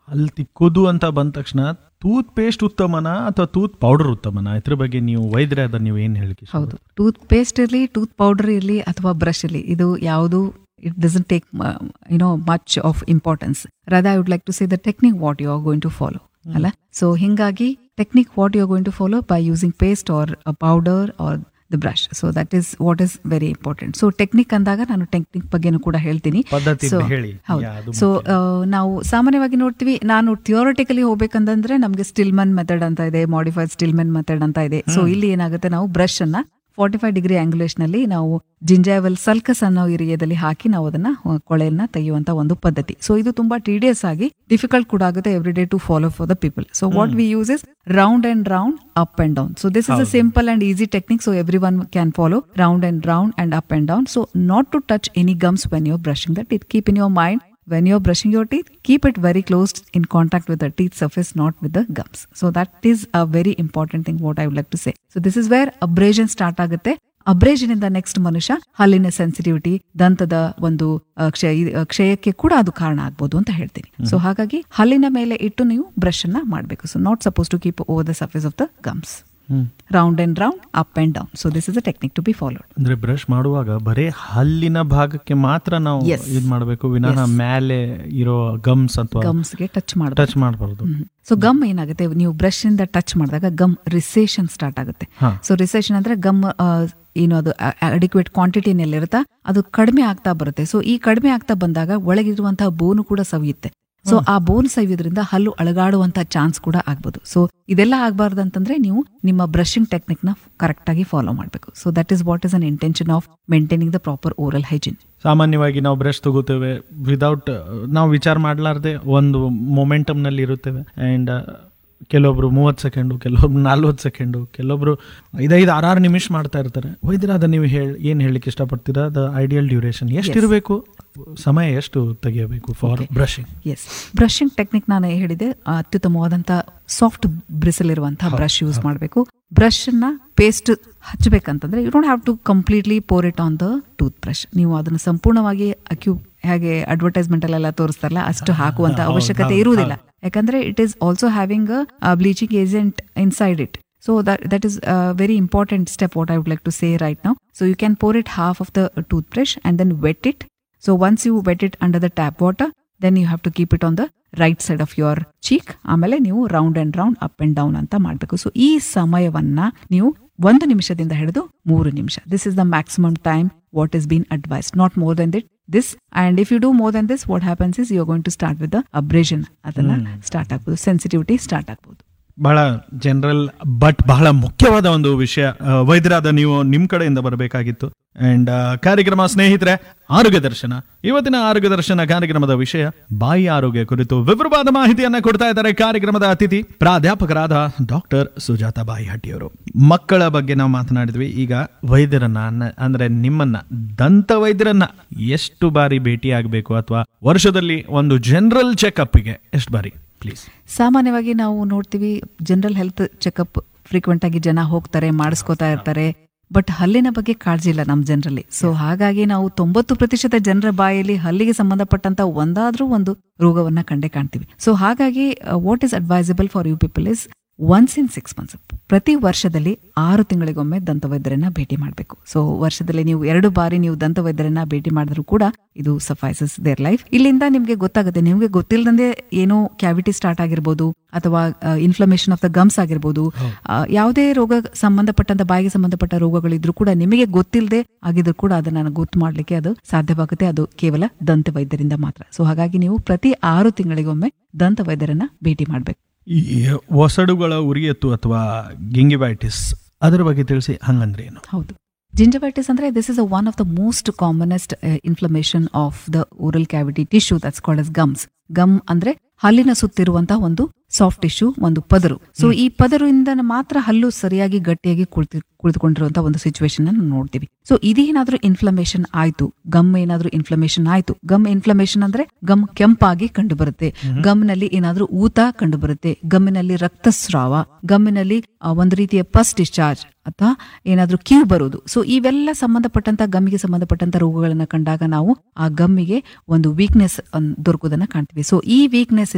ಅಲ್ಲಿ ತಿಕ್ಕೋದು ಅಂತ ಬಂದ ತಕ್ಷಣ ಟೂತ್ ಪೇಸ್ಟ್ ಉತ್ತಮನ ಅಥವಾ ಟೂತ್ ಪೌಡರ್ ಉತ್ತಮನ ಇದ್ರ ಬಗ್ಗೆ ನೀವು ವೈದ್ಯರ ಅದ ನೀವು ಏನ್ ಹೇಳಿಕೆ ಹೌದು ಟೂತ್ ಪೇಸ್ಟ್ ಇರಲಿ ಟೂತ್ ಪೌಡರ್ ಇರಲಿ ಅಥವಾ ಬ್ರಷ್ ಇರಲಿ ಇದು ಯಾವುದು it doesn't take you know much of importance rather I would like to say the technique what you are going to follow ಅಲ್ಲ ಸೊ ಹಿಂಗಾಗಿ technique what you are going to follow by using paste or powder or the brush so that is what is very important so technique ಅಂದಾಗ ನಾನು technique ಬಗ್ಗೆನೂ ಕೂಡ ಹೇಳ್ತೀನಿ ಪದ್ಧತಿ So, ಹೇಳಿ ಹೌದು ಯಾವ್ದು ಸೊ ನಾವು ಸಾಮಾನ್ಯವಾಗಿ ನೋಡ್ತೀವಿ ನಾನು ಥಿಯೋರಿಟಿಕಲಿ ಹೋಗ್ಬೇಕಂತಂದ್ರೆ ನಮಗೆ ಸ್ಟಿಲ್ಮನ್ ಮೆಥಡ್ ಅಂತ ಇದೆ ಮಾಡಿಫೈಡ್ ಸ್ಟಿಲ್ಮನ್ ಮೆಥಡ್ ಅಂತ ಇದೆ ಸೊ ಇಲ್ಲಿ ಏನಾಗುತ್ತೆ ನಾವು ಬ್ರಷ್ ಅನ್ನ ಫಾರ್ಟಿ ಫೈವ್ ಡಿಗ್ರಿ ಆಂಗ್ಯುಲೇಷನ್ ನಲ್ಲಿ ನಾವು ಜಿಂಜಾವಲ್ ಸಲ್ಕಸ್ ಅನ್ನೋ ಏರಿಯಾದಲ್ಲಿ ಹಾಕಿ ನಾವು ಅದನ್ನ ಆ, ಕೊಳೆಯನ್ನ ತೆಗೆಯುವಂತ ಒಂದು ಪದ್ಧತಿ ಸೊ ಇದು ತುಂಬಾ ಟೀಡಿಯಸ್ ಆಗಿ ಡಿಫಿಕಲ್ಟ್ ಕೂಡ ಆಗುತ್ತೆ every day to follow for the people so what we use is round and round up and down so this is a simple and easy technique so everyone can follow round and round and up and down so not to touch any gums when your brushing that it keep in your mind when you're brushing your teeth, keep it very close in contact with the teeth surface, not with the gums. So that is a very important thing what I would like to say. So this is where abrasion start ಆಗುತ್ತೆ abrasion ಇಂದ next ಮನುಷ್ಯ ಹಲ್ಲಿನ sensitivity ದಂತದ ಒಂದು ಆ, ಕ್ಷಯ ಈ, ಆ, ಕ್ಷಯಕ್ಕೆ ಕೂಡ ಅದು ಕಾರಣ ಆಗ್ಬೋದು ಅಂತ ಹೇಳ್ತೀನಿ ಸೊ ಹಾಗಾಗಿ ಹಲ್ಲಿನ ಮೇಲೆ ಇಟ್ಟು ನೀವು ಬ್ರಷ್ ಅನ್ನ ಮಾಡಬೇಕು so not suppose to keep over the surface of the gums hmm. Round and round up and down so this is a technique to be followed ಅಂದ್ರೆ ಬ್ರಷ್ ಮಾಡುವಾಗ ಬರೇ ಹಲ್ಲಿನ ಭಾಗಕ್ಕೆ ಮಾತ್ರ ನಾವು Yes. ಇದ್ ಮಾಡ್ಬೇಕು ವಿನಃ ಮೇಲೆ ಇರೋ ಗಮ್ಸ್ ಅಥವಾ ಗಮ್ಸ್ಗೆ ಟಚ್ ಮಾಡಬೇಕು ಟಚ್ ಮಾಡಬಾರ್ದು ಸೊ ಗಮ್ ಏನಾಗುತ್ತೆ ನೀವು ಬ್ರಷ್ ಇಂದ ಟಚ್ ಮಾಡಿದಾಗ ಗಮ್ ರಿಸೇಷನ್ ಸ್ಟಾರ್ಟ್ ಆಗುತ್ತೆ ಹಾ. ಸೊ ರಿಸೇಷನ್ ಅಂದ್ರೆ ಗಮ್ ಏನು ಅದು ಅಡಿಕ್ವೇಟ್ ಕ್ವಾಂಟಿಟಿನಲ್ಲಿರುತ್ತಾ ಅದು ಕಡಿಮೆ ಆಗ್ತಾ ಬರುತ್ತೆ ಸೊ ಈ ಕಡಿಮೆ ಆಗ್ತಾ ಬಂದಾಗ ಒಳಗಿರುವಂತಹ ಬೋನು ಕೂಡ ಸವಿಯುತ್ತೆ ಸೊ ಆ ಬೋನ್ ಸವಿಯೋದ್ರಿಂದ ಹಲ್ಲು ಅಳಗಾಡುವಂತ ಚಾನ್ಸ್ ಕೂಡ ಆಗ್ಬೋದು ಸೊ ಇದೆಲ್ಲ ಆಗ್ಬಾರ್ದು ಅಂತಂದ್ರೆ ನೀವು ನಿಮ್ಮ ಬ್ರಷಿಂಗ್ ಟೆಕ್ನಿಕ್ ನ ಕರೆಕ್ಟ್ ಆಗಿ ಫಾಲೋ ಮಾಡಬೇಕು so that is what is an intention of maintaining the proper oral hygiene ಸಾಮಾನ್ಯವಾಗಿ ನಾವು ಬ್ರಷ್ ತಗೋತೇವೆ ವಿದೌಟ್ ನಾವು ವಿಚಾರ ಮಾಡ್ಲಾರ್ದೆ ಒಂದು ಮೊಮೆಂಟಮ್ ನಲ್ಲಿ ಇರುತ್ತೇವೆ ಅಂಡ್ ಕೆಲವೊಬ್ರು ಮೂವತ್ತು ಸೆಕೆಂಡು ಕೆಲವೊಬ್ರು ನಲ್ವತ್ತು ಸೆಕೆಂಡು ಕೆಲವೊಬ್ರು ಐದೈದು ಆರಾರು ನಿಮಿಷ ಮಾಡ್ತಾ ಇರ್ತಾರೆ ವೈದ್ಯರ ಅದ ನೀವು ಹೇಳಿ ಏನು ಹೇಳಲಿಕ್ಕೆ ಇಷ್ಟಪಡ್ತೀರಾ ದ ಐಡಿಯಲ್ ಡ್ಯೂರೇಷನ್ ಎಷ್ಟು ಇರಬೇಕು ಸಮಯ ಎಷ್ಟು ತೆಗಿಯಬೇಕು for brushing as brushing technique ನಾನು ಹೇಳಿದೆ ಆ, ಅತ್ಯುತ್ತಮವಾದಂತ ಸಾಫ್ಟ್ ಬ್ರಿಸಲ್ ಇರುವಂತಹ ಬ್ರಷ್ ಯೂಸ್ ಮಾಡಬೇಕು ಬ್ರಷ್ ನ ಪೇಸ್ಟ್ ಹಚ್ಚಬೇಕಂತಂದ್ರೆ you don't have to completely pour it on the toothbrush ನೀವು ಅದನ್ನ ಸಂಪೂರ್ಣವಾಗಿ ಅಕ್ಯೂ ಹೇಗೆ ಅಡ್ವರ್ಟೈಸ್ಮೆಂಟ್ ಅಲ್ಲೆಲ್ಲ ತೋರಿಸ್ತಾರಲ್ಲ ಅಷ್ಟು ಹಾಕುವಂತ ಅವಶ್ಯಕತೆ ಇರುವುದಿಲ್ಲ ಯಾಕಂದ್ರೆ it is also having bleaching agent inside it So that that is a very important step. What I would like to say right now. So you can pour it half of the toothbrush and then wet it. So once you wet it under the tap water, then you have to keep it on the right side of your cheek ಆಮೇಲೆ ನೀವು round and round up and down ಅಂತ ಮಾಡಬೇಕು so ಈ ಸಮಯವನ್ನ ನೀವು ಒಂದು ನಿಮಿಷದಿಂದ ಹಿಡಿದು ಮೂರು ನಿಮಿಷ this is the maximum time what is been advise not more than that this and if you do more than this what happens is you going to start with the abrasion ಅದನ್ನ start ಆಗ್ಬೋದು sensitivity start ಆಗ್ಬೋದು ಬಹಳ general but ಬಹಳ ಮುಖ್ಯವಾದ ಒಂದು ವಿಷಯ ಆ, ವೈದ್ಯರಾದ ನೀವು ನಿಮ್ ಕಡೆಯಿಂದ ಬರಬೇಕಾಗಿತ್ತು ಅಂಡ್ ಕಾರ್ಯಕ್ರಮ ಸ್ನೇಹಿತರೆ ಆರೋಗ್ಯ ದರ್ಶನ ಇವತ್ತಿನ ಆರೋಗ್ಯ ದರ್ಶನ ಕಾರ್ಯಕ್ರಮದ ವಿಷಯ ಬಾಯಿ ಆರೋಗ್ಯ ಕುರಿತು ವಿವರವಾದ ಮಾಹಿತಿಯನ್ನ ಕೊಡ್ತಾ ಇದ್ದಾರೆ ಕಾರ್ಯಕ್ರಮದ ಅತಿಥಿ ಪ್ರಾಧ್ಯಾಪಕರಾದ ಡಾಕ್ಟರ್ ಸುಜಾತ ಬಾಯಿ ಹಟ್ಟಿಯವರು ಮಕ್ಕಳ ಬಗ್ಗೆ ನಾವು ಮಾತನಾಡಿದ್ವಿ ಈಗ ವೈದ್ಯರನ್ನ ಅನ್ನ- ಅಂದ್ರೆ ನಿಮ್ಮನ್ನ ದಂತ ವೈದ್ಯರನ್ನ ಎಷ್ಟು ಬಾರಿ ಭೇಟಿ ಆಗಬೇಕು ಅಥವಾ ವರ್ಷದಲ್ಲಿ ಒಂದು ಜನರಲ್ ಚೆಕ್ಅಪ್ಗೆ ಎಷ್ಟು ಬಾರಿ ಪ್ಲೀಸ್ ಸಾಮಾನ್ಯವಾಗಿ ನಾವು ನೋಡ್ತೀವಿ ಜನರಲ್ ಹೆಲ್ತ್ ಚೆಕಪ್ ಫ್ರೀಕ್ವೆಂಟ್ ಆಗಿ ಜನ ಹೋಗ್ತಾರೆ ಮಾಡಿಸ್ಕೋತಾ ಇರ್ತಾರೆ ಬಟ್ ಹಲ್ಲಿನ ಬಗ್ಗೆ ಕಾಳಜಿ ಇಲ್ಲ ನಮ್ಮ ಜನರಲ್ಲಿ ಸೊ ಹಾಗಾಗಿ ನಾವು ತೊಂಬತ್ತು ಪ್ರತಿಶತ ಜನರ ಬಾಯಲ್ಲಿ ಹಲ್ಲಿಗೆ ಸಂಬಂಧಪಟ್ಟಂತ ಒಂದಾದ್ರೂ ಒಂದು ರೋಗವನ್ನ ಕಂಡೇ ಕಾಣ್ತೀವಿ ಸೊ ಹಾಗಾಗಿ what is advisable for you people is once in six months ಪ್ರತಿ ವರ್ಷದಲ್ಲಿ ಆರು ತಿಂಗಳಿಗೊಮ್ಮೆ ದಂತವೈದ್ಯರನ್ನ ಭೇಟಿ ಮಾಡಬೇಕು ಸೊ ವರ್ಷದಲ್ಲಿ ನೀವು ಎರಡು ಬಾರಿ ನೀವು ದಂತವೈದ್ಯರನ್ನ ಭೇಟಿ ಮಾಡಿದ್ರು ಕೂಡ ಇದು ಸಫೈಸಸ್ ದೇರ್ ಲೈಫ್ ಇಲ್ಲಿಂದ ನಿಮ್ಗೆ ಗೊತ್ತಾಗುತ್ತೆ ನಿಮ್ಗೆ ಗೊತ್ತಿಲ್ಲದಂತೆ ಏನೋ ಕ್ಯಾವಿಟಿ ಸ್ಟಾರ್ಟ್ ಆಗಿರ್ಬೋದು ಅಥವಾ ಇನ್ಫ್ಲಮೇಷನ್ ಆಫ್ ದ ಗಮ್ಸ್ ಆಗಿರ್ಬೋದು ಆ, ಯಾವುದೇ ರೋಗ ಸಂಬಂಧಪಟ್ಟಂತ ಬಾಯಿಗೆ ಸಂಬಂಧಪಟ್ಟ ರೋಗಗಳಿದ್ರು ಕೂಡ ನಿಮಗೆ ಗೊತ್ತಿಲ್ಲದೆ ಆಗಿದ್ರು ಕೂಡ ಅದನ್ನ ಗೊತ್ತು ಮಾಡ್ಲಿಕ್ಕೆ ಅದು ಸಾಧ್ಯವಾಗುತ್ತೆ ಅದು ಕೇವಲ ದಂತ ವೈದ್ಯರಿಂದ ಮಾತ್ರ ಸೊ ಹಾಗಾಗಿ ನೀವು ಪ್ರತಿ ಆರು ತಿಂಗಳಿಗೊಮ್ಮೆ ದಂತ ವೈದ್ಯರನ್ನ ಭೇಟಿ ಮಾಡಬೇಕು ಈ ಒಸಡುಗಳ ಉರಿಯತ್ತು ಅಥವಾ ಗಿಂಗಿಬೈಟಿಸ್ ಅದರ ಬಗ್ಗೆ ತಿಳಿಸಿ ಹಂಗಂದ್ರೆ ಏನು ಹೌದು ಜಿಂಜವೈಟಿಸ್ ಅಂದ್ರೆ this is a one of the most commonest inflammation of the oral cavity tissue that's called as gums gum ಅಂದ್ರೆ ಹಲ್ಲಿನ ಸುತ್ತಿರುವಂತಹ ಒಂದು ಸಾಫ್ಟ್ ಟಿಶ್ಯೂ ಒಂದು ಪದರು ಸೊ ಈ ಪದರಿಂದ ಮಾತ್ರ ಹಲ್ಲು ಸರಿಯಾಗಿ ಗಟ್ಟಿಯಾಗಿ ಕುಳಿತು ಕುಳಿತುಕೊಂಡಿರುವಂತಹ ಒಂದು ಸಿಚುವೇಶನ್ ಅನ್ನು ನೋಡ್ತೀವಿ ಸೊ ಇದೇನಾದ್ರೂ ಇನ್ಫ್ಲಮೇಷನ್ ಆಯ್ತು ಗಮ್ ಏನಾದ್ರೂ ಇನ್ಫ್ಲಮೇಷನ್ ಆಯ್ತು ಗಮ್ ಇನ್ಫ್ಲಮೇಷನ್ ಅಂದ್ರೆ ಗಮ್ ಕೆಂಪಾಗಿ ಕಂಡು ಬರುತ್ತೆ ಗಮ್ನಲ್ಲಿ ಏನಾದ್ರೂ ಊತ ಕಂಡು ಬರುತ್ತೆ ಗಮ್ಮಿನಲ್ಲಿ ರಕ್ತಸ್ರಾವ ಗಮ್ಮಿನಲ್ಲಿ ಆ, ಒಂದು ರೀತಿಯ ಪಸ್ ಡಿಸ್ಚಾರ್ಜ್ ಅಥವಾ ಏನಾದ್ರೂ ಕ್ಯೂ ಬರೋದು ಸೊ ಇವೆಲ್ಲ ಸಂಬಂಧಪಟ್ಟಂತ ಗಮ್ಮಿಗೆ ಸಂಬಂಧಪಟ್ಟಂತ ರೋಗಗಳನ್ನ ಕಂಡಾಗ ನಾವು ಆ ಗಮ್ಮಿಗೆ ಒಂದು ವೀಕ್ನೆಸ್ ದೊರಕುವುದನ್ನ ಕಾಣ್ತೀವಿ ಸೊ ಈ ವೀಕ್ನೆಸ್